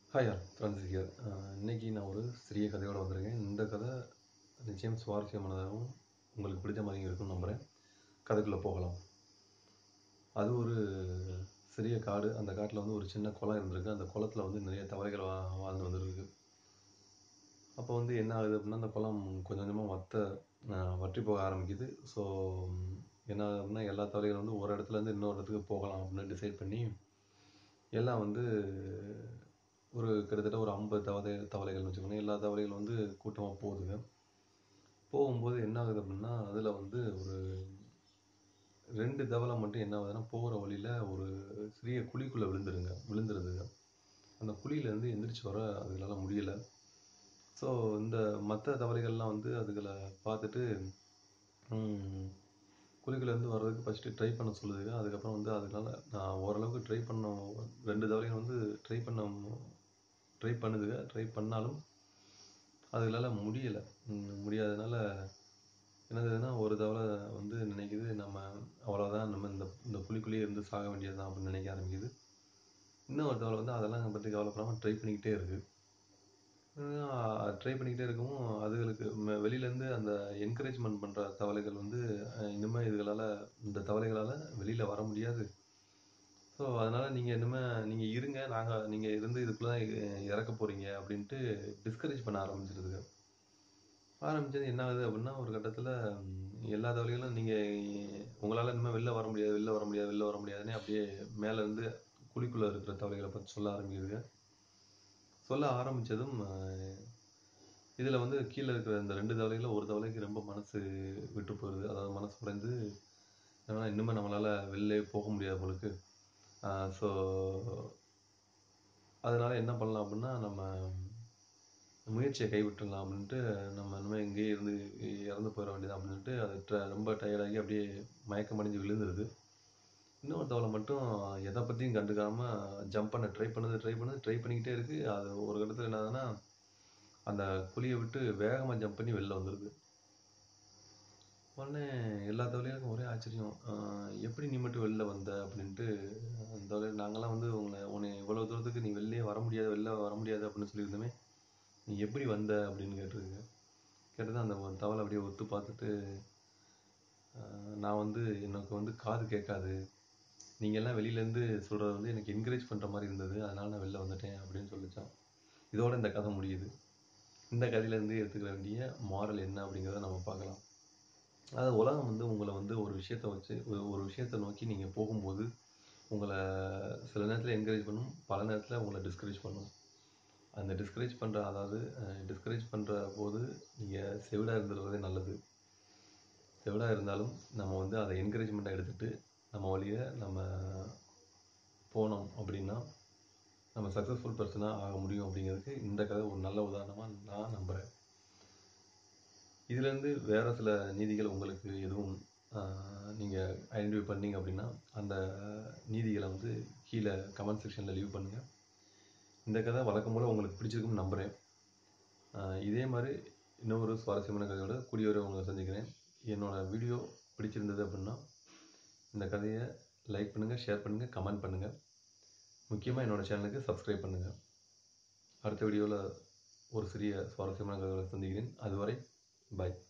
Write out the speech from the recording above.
hi all Francis here இன்னைக்கு நான் ஒரு சிறிய கதையோடு வந்திருக்கேன் இந்த கதை நிச்சயம் சுவாரஸ்யமானதாகவும் உங்களுக்கு பிடிச்ச மாதிரி இருக்கும்னு நம்புகிறேன் கதைக்குள்ளே போகலாம் அது ஒரு சிறிய காடு அந்த காட்டில் வந்து ஒரு சின்ன குளம் இருந்திருக்கு அந்த குளத்துல வந்து நிறைய தவளைகள் வா வாழ்ந்து வந்துருக்கு அப்போ வந்து என்ன ஆகுது அப்படின்னா அந்த குளம் கொஞ்சம் கொஞ்சமாக வத்த அஹ், வற்றி போக ஆரம்பிக்குது ஸோ என்ன ஆகுது அப்படின்னா எல்லா தவளைகளும் வந்து ஒரு இடத்துலேருந்து இன்னொரு இடத்துக்கு போகலாம் அப்படின்னு டிசைட் பண்ணி எல்லாம் வந்து ஒரு கிட்டத்தட்ட ஒரு ஐம்பது தவளை தவளைகள்னு வச்சுக்கோங்க எல்லா தவளைகளும் வந்து கூட்டமாக போகுதுங்க போகும்போது என்ன ஆகுது அப்படின்னா அதில் வந்து ஒரு ரெண்டு தவளை மட்டும் என்ன ஆகுதுன்னா போகிற வழியில் ஒரு சிறிய குழிக்குள்ளே விழுந்துருங்க விழுந்துருதுங்க அந்த குழியிலேருந்து எந்திரிச்சு வர அதுகளால முடியல ஸோ இந்த மற்ற தவளைகள்லாம் வந்து அதுகளை பார்த்துட்டு ம், குழிக்குள்ளேருந்து வர்றதுக்கு ஃபஸ்ட்டு ட்ரை பண்ண சொல்லுதுங்க அதுக்கப்புறம் வந்து அதனால நான் ஓரளவுக்கு ட்ரை பண்ண ரெண்டு தவளைகள் வந்து ட்ரை பண்ண ட்ரை பண்ணுதுங்க ட்ரை பண்ணாலும் அதுகளால முடியலை முடியாததுனால என்னதுன்னா ஒரு தவளை வந்து நினைக்குது நம்ம அவ்வளோதான் நம்ம இந்த இந்த குழிக்குள்ளேயே இருந்து சாக வேண்டியதுதான் அப்படின்னு நினைக்க ஆரம்பிக்குது இன்னொரு தவளை வந்து அதெல்லாம் பற்றி கவலைப்படாமல் ட்ரை பண்ணிக்கிட்டே இருக்கு ட்ரை பண்ணிக்கிட்டே இருக்கவும் அதுகளுக்கு ம- வெளியிலேருந்து அந்த என்கரேஜ்மெண்ட் பண்ணுற தவளைகள் வந்து அஹ், இனிமே இதுகளால் இந்த தவளைகளால் வெளியில் வர முடியாது ஸோ அதனால் நீங்கள் இனிமே நீங்கள் இருங்க நாங்கள் நீங்கள் இருந்து இதுக்குள்ளே தான் இறக்க போகிறீங்க அப்படின்ட்டு டிஸ்கரேஜ் பண்ண ஆரம்பிச்சிருதுங்க ஆரம்பிச்சது என்ன ஆகுது அப்படின்னா ஒரு கட்டத்தில் எல்லா தவளைகளும் நீங்கள் உங்களால் இனிமேல் வெளில வர முடியாது வெளில வர முடியாது வெளில வர முடியாதுன்னு அப்படியே மேலேருந்து குழிக்குள்ளே இருக்கிற தவளைகளை பற்றி சொல்ல ஆரம்பிக்குதுங்க சொல்ல ஆரம்பித்ததும் இதில் வந்து கீழே இருக்கிற இந்த ரெண்டு தவளைகளில் ஒரு தவளைக்கு ரொம்ப மனசு விட்டு போயிடுது அதாவது மனசு உடைந்து ஏன்னா இன்னுமே நம்மளால் வெளிலே போக முடியாது போலுக்கு ஸோ அதனால் என்ன பண்ணலாம் அப்படின்னா நம்ம முயற்சியை கைவிட்டுடலாம் அப்படின்ட்டு நம்ம இனிமேல் இங்கேயே இருந்து இறந்து போயிட வேண்டியது அப்படின்ட்டு அது ட- ரொம்ப டயர்டாகி அப்படியே மயக்கம் அடைஞ்சு விழுந்துருது இன்னொரு தவளை மட்டும் எதை பற்றியும் கண்டுக்காமல் ஜம்ப் பண்ண ட்ரை பண்ணுது ட்ரை பண்ணுது ட்ரை பண்ணிக்கிட்டே இருக்குது அது ஒரு கட்டத்தில் என்ன ஆகுதுன்னா அந்த குழியை விட்டு வேகமாக ஜம்ப் பண்ணி வெளில வந்துடுது உடனே எல்லா தவளைகளுக்கும் ஒரே ஆச்சரியம் ஆஹ் எப்படி நீ மட்டும் வெளில வந்த அப்படின்ட்டு அந்த தவளை நாங்களாம் வந்து உங்களை உன்னை இவ்வளோ தூரத்துக்கு நீ வெளிலே வர முடியாது வெளில வர முடியாது அப்படின்னு சொல்லியிருந்தோமே நீ எப்படி வந்த அப்படின்னு கேட்டிருக்கு கேட்டது அந்த ஒரு தவளை அப்படியே ஒத்து பார்த்துட்டு ஆஹ் நான் வந்து எனக்கு வந்து காது கேட்காது நீங்கள் எல்லாம் வெளியிலேருந்து சொல்கிறது வந்து எனக்கு என்கரேஜ் பண்ணுற மாதிரி இருந்தது அதனால நான் வெளில வந்துட்டேன் அப்படின்னு சொல்லிச்சான் இதோட இந்த கதை முடியுது இந்த கதையிலேருந்து எடுத்துக்க வேண்டிய மாரல் என்ன அப்படிங்கிறத நம்ம பார்க்கலாம் அதாவது உலகம் வந்து உங்களை வந்து ஒரு விஷயத்த வச்சு ஒரு ஒரு விஷயத்தை நோக்கி நீங்கள் போகும்போது உங்களை சில நேரத்தில் என்கரேஜ் பண்ணும் பல நேரத்தில் உங்களை டிஸ்கரேஜ் பண்ணும் அந்த டிஸ்கரேஜ் பண்ணுற அதாவது டிஸ்கரேஜ் பண்ணுற போது நீங்கள் செவிடாக இருந்துடுறதே நல்லது செவிடாக இருந்தாலும் நம்ம வந்து அதை என்கரேஜ்மெண்ட்டாக எடுத்துகிட்டு நம்ம வழியை நம்ம போனோம் அப்படின்னா நம்ம சக்ஸஸ்ஃபுல் பர்சனாக ஆக முடியும் அப்படிங்கிறதுக்கு இந்த கதை ஒரு நல்ல உதாரணமாக நான் நம்புகிறேன் இதுலேருந்து வேறு சில நீதிகள் உங்களுக்கு எதுவும் நீங்கள் ஐடென்டிஃபை பண்ணீங்க அப்படின்னா அந்த நீதிகளை வந்து கீழே கமெண்ட் செக்ஷனில் லீவ் பண்ணுங்கள் இந்த கதை வழக்கம் போல் உங்களுக்கு பிடிச்சிருக்கும்னு நம்புகிறேன் ஆஹ் இதே மாதிரி இன்னொரு சுவாரஸ்யமான கதையோட கூடிய வரை உங்களை சந்திக்கிறேன் என்னோடய வீடியோ பிடிச்சிருந்தது அப்படின்னா இந்த கதையை லைக் பண்ணுங்கள் ஷேர் பண்ணுங்கள் கமெண்ட் பண்ணுங்கள் முக்கியமாக என்னோடய சேனலுக்கு சப்ஸ்கிரைப் பண்ணுங்கள் அடுத்த வீடியோவில் ஒரு சிறிய சுவாரஸ்யமான கதைகளை சந்திக்கிறேன் அதுவரை பாய்